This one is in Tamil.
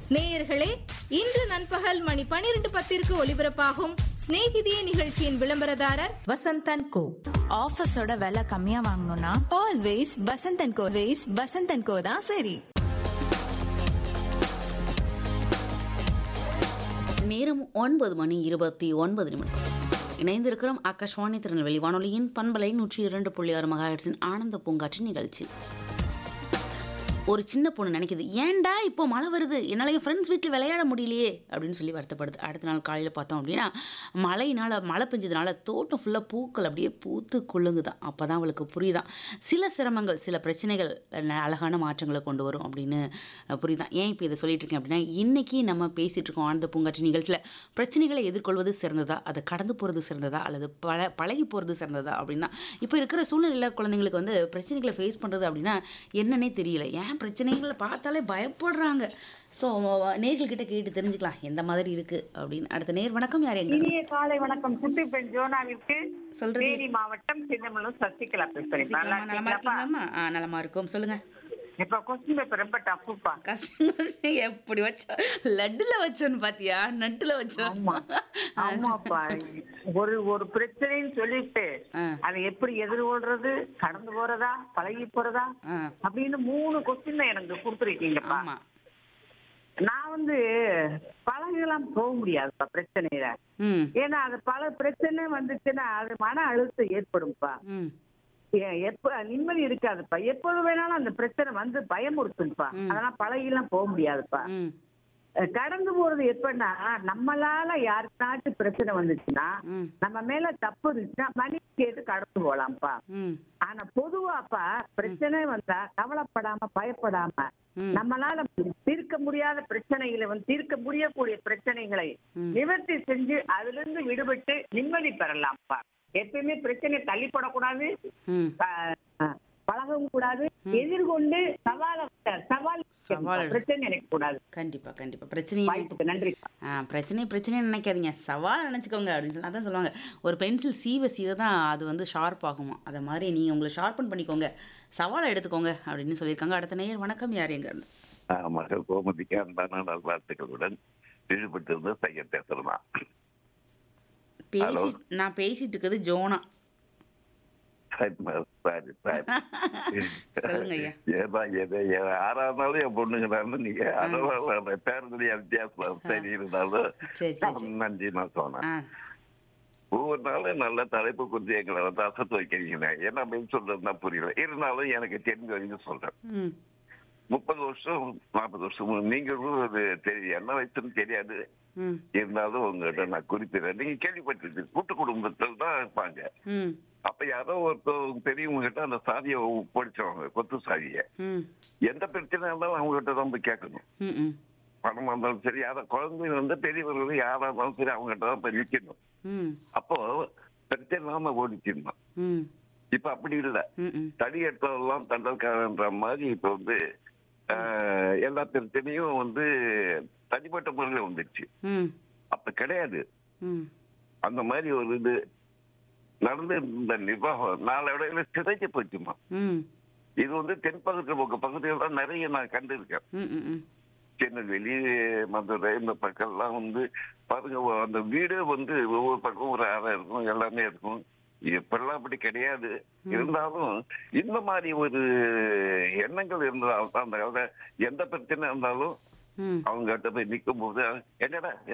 நேயர்களே இன்று நண்பகல் மணி பனிரெண்டு பத்திற்கு ஒலிபரப்பாகும் சிநேகிதியே நிகழ்ச்சியின் விளம்பரதாரர் வசந்தன் கோ ஆஃபீஸோட விலை கம்மியா வாங்கணும்னா always Vasanth and co ways Vasanth and co தான் சரி நேரம் ஒன்பது மணி இருபத்தி ஒன்பது நிமிடம் இணைந்திருக்கிறோம் ஆகாஷ்வாணி திருநெல்வேலி வானொலியின் பண்பலை நூற்றி இரண்டு புள்ளி ஆறு மகாஹெட்ஸின் ஆனந்த பூங்காற்று நிகழ்ச்சி ஒரு சின்ன பொண்ணு நினைக்குது ஏன்டா இப்போ மழை வருது என்னால் என் ஃப்ரெண்ட்ஸ் வீட்டில் விளையாட முடியலையே அப்படின்னு சொல்லி வருத்தப்படுது அடுத்த நாள் காலையில் பார்த்தோம் அப்படின்னா மழையினால் மழை பெஞ்சதுனால தோட்டம் ஃபுல்லாக பூக்கள் அப்படியே பூத்து குலுங்குதான் அப்போ தான் அவளுக்கு புரியுதான் சில சிரமங்கள் சில பிரச்சனைகள் ந- அழகான மாற்றங்களை கொண்டு வரும் அப்படின்னு அஹ், புரியுதான் ஏன் இப்போ இதை சொல்லிட்டு இருக்கேன் அப்படின்னா இன்னைக்கு நம்ம பேசிட்டு இருக்கோம் ஆனந்த பூங்காற்று நிகழ்ச்சியில் பிரச்சனைகளை எதிர்கொள்வது சிறந்ததா அதை கடந்து போகிறது சிறந்ததா அல்லது பழ பழகி போகிறது சிறந்ததா அப்படின்னா இப்போ இருக்கிற சூழ்நிலையில் குழந்தைங்களுக்கு வந்து பிரச்சனைகளை ஃபேஸ் பண்ணுறது அப்படின்னா என்னன்னே தெரியல ஏன் பிரச்சனைகளை பார்த்தாலே பயப்படுறாங்க ஸோ நேர்கள்கிட்ட கேட்டு தெரிஞ்சுக்கலாம் எந்த மாதிரி இருக்கு அப்படின்னு அடுத்த நேர் வணக்கம் யார் எங்க இனிய காலை வணக்கம் குட்டி பெண் ஜோனாவிற்கு சொல்றது- தேனி மாவட்டம் சின்னமலூர் சசிகலா பேசுறேன் நல்லா சசிகலாமா, நலமா இருக்கீங்களாப்பா? இருக்கீங்களாம்மா ஆ நலமா இருக்கும் சொல்லுங்க இப்ப கொஸ்டின் பேப்பர் ரொம்ப டஃப்ப்பா கஷ்டம் எப்படி வச்சோம் லட்டுல வச்சோன்னு பாத்தியா நட்டுல வச்சோம் ஆமா ஆமாப்பா ஒரு ஒரு பிரச்சனைன்னு சொல்லிட்டு ஆ. அதை எப்படி எதிர்கொள்றது கடந்து போறதா பழகி போறதா ஆ, அப்படின்னு மூணு கொஸ்டின் எனக்கு கொடுத்துருக்கீங்கப்பா ஆமா நான் வந்து பழகலாம் போக முடியாதுப்பா பிரச்சனையில ம் ஏன்னா அது பல பிரச்சனை வந்துச்சுன்னா அது மன அழுத்தம் ஏற்படும்ப்பா ம் ஏன் எப்ப நிம்மதி இருக்காதுப்பா எப்போது வேணாலும் அந்த பிரச்சனை வந்து பயமுறுத்தும்ப்பா ம். அதெல்லாம் பழகிலாம் போக முடியாதுப்பா ம் அஹ் கடந்து போறது எப்பன்னா நம்மளால யாருக்காச்சும் பிரச்சனை வந்துச்சுன்னா ம் நம்ம மேல தப்பு இருந்துச்சுன்னா மணி கேட்டு கடந்து போலாம்ப்பா ம் ஆனா பொதுவாப்பா பிரச்சனை வந்தா கவலைப்படாம பயப்படாம ம். நம்மளால தீர்க்க முடியாத பிரச்சனைகளை வந்து தீர்க்க முடியக்கூடிய பிரச்சனைகளை ம். நிவர்த்தி செஞ்சு அதுல இருந்து விடுபட்டு நிம்மதி பெறலாம்ப்பா எப்பயுமே பிரச்சனை தள்ளிப்படக்கூடாது ம் ப- அஹ் பழகவும் கூடாது எதிர்கொண்டு சவால சவால் சவால் எடு- பிரச்சனை நினைக்க கூடாது கண்டிப்பா கண்டிப்பா பிரச்சனையை வாய்ப்புக்கு நன்றி ஆ பிரச்சனை பிரச்சனை நினைக்காதீங்க சவால் நினச்சிக்கோங்க அப்படின்னு சொல்லி அதான் சொல்லுவாங்க ஒரு பென்சில் சீவ சீவ தான் அது வந்து ஷார்ப் ஆகுமா அதை மாதிரி நீங்கள் உங்களை ஷார்ப்பன் பண்ணிக்கோங்க சவாலை எடுத்துக்கோங்க அப்படின்னு சொல்லியிருக்காங்க அடுத்த நேயர் வணக்கம் யார் எங்க இருந்து மகள் கோமதிக்கு அன்பான நல்வாழ்த்துக்களுடன் ஈடுபட்டிருந்த சையன் பேசுறதான் பேசி நான் பேசிட்டு இருக்குது ஜோனா சாரி சாரி சொல்லுங்க ஐயா ஏதா எதை ஆறாவது நாளும் என் பொண்ணுங்கிறாங்க நீங்க அதனால பேருடைய வித்தியாசம் சரி இருந்தாலும் சரி சரி சரி நன்றி நான் சொன்னேன் ஆ ஒவ்வொரு நாளும் நல்ல தலைப்பு குறித்து எங்களை வந்து அசத்து வைக்கிறீங்க என்ன அப்படின்னு சொல்றதுன்னா புரியல இருந்தாலும் எனக்கு தெரிஞ்ச வரைக்கும் சொல்றேன் ம் முப்பது வருஷம் நாற்பது வருஷம் நீங்களும் அது தெரியும் என்ன வயசுன்னு தெரியாது ம் இருந்தாலும் உங்ககிட்ட நான் குறிப்பிடுறேன் நீங்க கேள்விப்பட்டிருக்கு கூட்டு குடும்பத்தில் தான் இருப்பாங்க ம் அப்ப யாரோ ஒருத்தர் பெரியவங்க கிட்ட அந்த சாதியை படிச்சவங்க கொத்து சாதியை ம் எந்த பிரச்சனை இருந்தாலும் அவங்க கிட்ட தான் போய் கேட்கணும் ம் ம் பணமா இருந்தாலும் சரி யாரா குழந்தைங்க வந்து பெரியவர்கள் யாரா இருந்தாலும் சரி அவங்க கிட்ட தான் போய் நிக்கணும் ம் அப்போ பிரச்சனை இல்லாம ஓடிச்சிருந்தோம் ம் இப்ப அப்படி இல்ல ம் ம் தடி எடுத்ததெல்லாம் தண்டல்காரன்ற மாதிரி இப்ப வந்து ஆஹ், எல்லா பிரச்சனையும் வந்து தனிப்பட்ட முறையில வந்துருச்சு ம் அப்ப கிடையாது ம் அந்த மாதிரி ஒரு இது நடந்து இந்த நிர்வாகம் நாளடைவில் சிதைச்சு போச்சுமா ம் இது வந்து தென்பகுதி பக்க பகுதியில் தான் நிறைய நான் கண்டிருக்கேன் ம் ம் ம் திருநெல்வேலி மதுரை இந்த பக்கம்லாம் வந்து பாருங்க ஒ- அந்த வீடு வந்து ஒவ்வொரு பக்கம் ஒரு அறை இருக்கும் எல்லாமே இருக்கும் இப்பெல்லாம் அப்படி கிடையாது இருந்தாலும் இந்த மாதிரி ஒரு எண்ணங்கள் இருந்தால் தான் அந்த காலத்துல எந்த பிரச்சனை இருந்தாலும் ம் அவங்க கிட்ட போய் நிற்கும் போது என்னடா